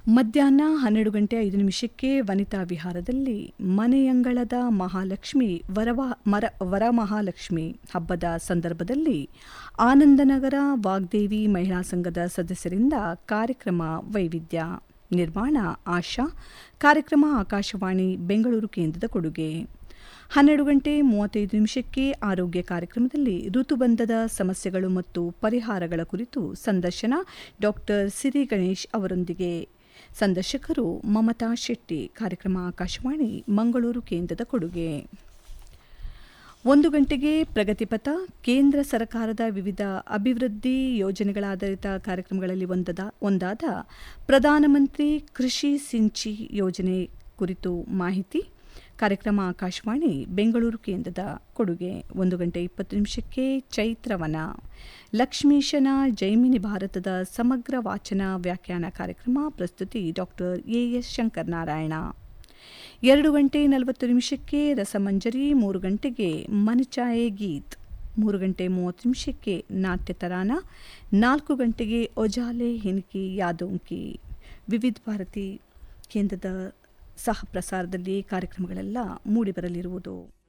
ಮಧ್ಯಾಹ್ನ ಹನ್ನೆರಡು ಗಂಟೆ ಐದು ನಿಮಿಷಕ್ಕೆ ವನಿತಾ ವಿಹಾರದಲ್ಲಿ ಮನೆಯಂಗಳದ ಮಹಾಲಕ್ಷ್ಮಿ ವರವ ಮರ ವರಮಹಾಲಕ್ಷ್ಮಿ ಹಬ್ಬದ ಸಂದರ್ಭದಲ್ಲಿ ಆನಂದನಗರ ವಾಗ್ದೇವಿ ಮಹಿಳಾ ಸಂಘದ ಸದಸ್ಯರಿಂದ ಕಾರ್ಯಕ್ರಮ ವೈವಿಧ್ಯ ನಿರ್ಮಾಣ ಆಶಾ ಕಾರ್ಯಕ್ರಮ ಆಕಾಶವಾಣಿ ಬೆಂಗಳೂರು ಕೇಂದ್ರದ ಕೊಡುಗೆ ಹನ್ನೆರಡು ಗಂಟೆ ಮೂವತ್ತೈದು ನಿಮಿಷಕ್ಕೆ ಆರೋಗ್ಯ ಕಾರ್ಯಕ್ರಮದಲ್ಲಿ ಋತುಬಂಧದ ಸಮಸ್ಯೆಗಳು ಮತ್ತು ಪರಿಹಾರಗಳ ಕುರಿತು ಸಂದರ್ಶನ ಡಾಕ್ಟರ್ ಸಿರಿ ಗಣೇಶ್ ಅವರೊಂದಿಗೆ ಸಂದರ್ಶಕರು ಮಮತಾ ಶೆಟ್ಟಿ ಕಾರ್ಯಕ್ರಮ ಆಕಾಶವಾಣಿ ಮಂಗಳೂರು ಕೇಂದ್ರದ ಕೊಡುಗೆ ಒಂದು ಗಂಟೆಗೆ ಪ್ರಗತಿಪಥ ಕೇಂದ್ರ ಸರ್ಕಾರದ ವಿವಿಧ ಅಭಿವೃದ್ಧಿ ಯೋಜನೆಗಳಾಧಾರಿತ ಕಾರ್ಯಕ್ರಮಗಳಲ್ಲಿ ಒಂದದ ಒಂದಾದ ಪ್ರಧಾನಮಂತ್ರಿ ಕೃಷಿ ಸಿಂಚಿ ಯೋಜನೆ ಕುರಿತು ಮಾಹಿತಿ ಕಾರ್ಯಕ್ರಮ ಆಕಾಶವಾಣಿ ಬೆಂಗಳೂರು ಕೇಂದ್ರದ ಕೊಡುಗೆ ಒಂದು ಗಂಟೆ ಇಪ್ಪತ್ತು ನಿಮಿಷಕ್ಕೆ ಚೈತ್ರವನ ಲಕ್ಷ್ಮೀಶನ ಜೈಮಿನಿ ಭಾರತದ ಸಮಗ್ರ ವಾಚನ ವ್ಯಾಖ್ಯಾನ ಕಾರ್ಯಕ್ರಮ ಪ್ರಸ್ತುತಿ ಡಾಕ್ಟರ್ ಎಎಸ್ ಶಂಕರನಾರಾಯಣ ಎರಡು ಗಂಟೆ ನಲವತ್ತು ನಿಮಿಷಕ್ಕೆ ರಸಮಂಜರಿ ಮೂರು ಗಂಟೆಗೆ ಮನಚಾಯೆ ಗೀತ್ ಮೂರು ಗಂಟೆ ಮೂವತ್ತು ನಿಮಿಷಕ್ಕೆ ನಾಟ್ಯ ತರಾನ ನಾಲ್ಕು ಗಂಟೆಗೆ ಒಜಾಲೆ ಹಿನ್ಕಿ ಯಾದೋಂಕಿ ವಿವಿಧ ಭಾರತಿ ಕೇಂದ್ರದ ಸಹ ಪ್ರಸಾರದಲ್ಲಿ ಕಾರ್ಯಕ್ರಮಗಳೆಲ್ಲ ಮೂಡಿಬರಲಿರುವುದು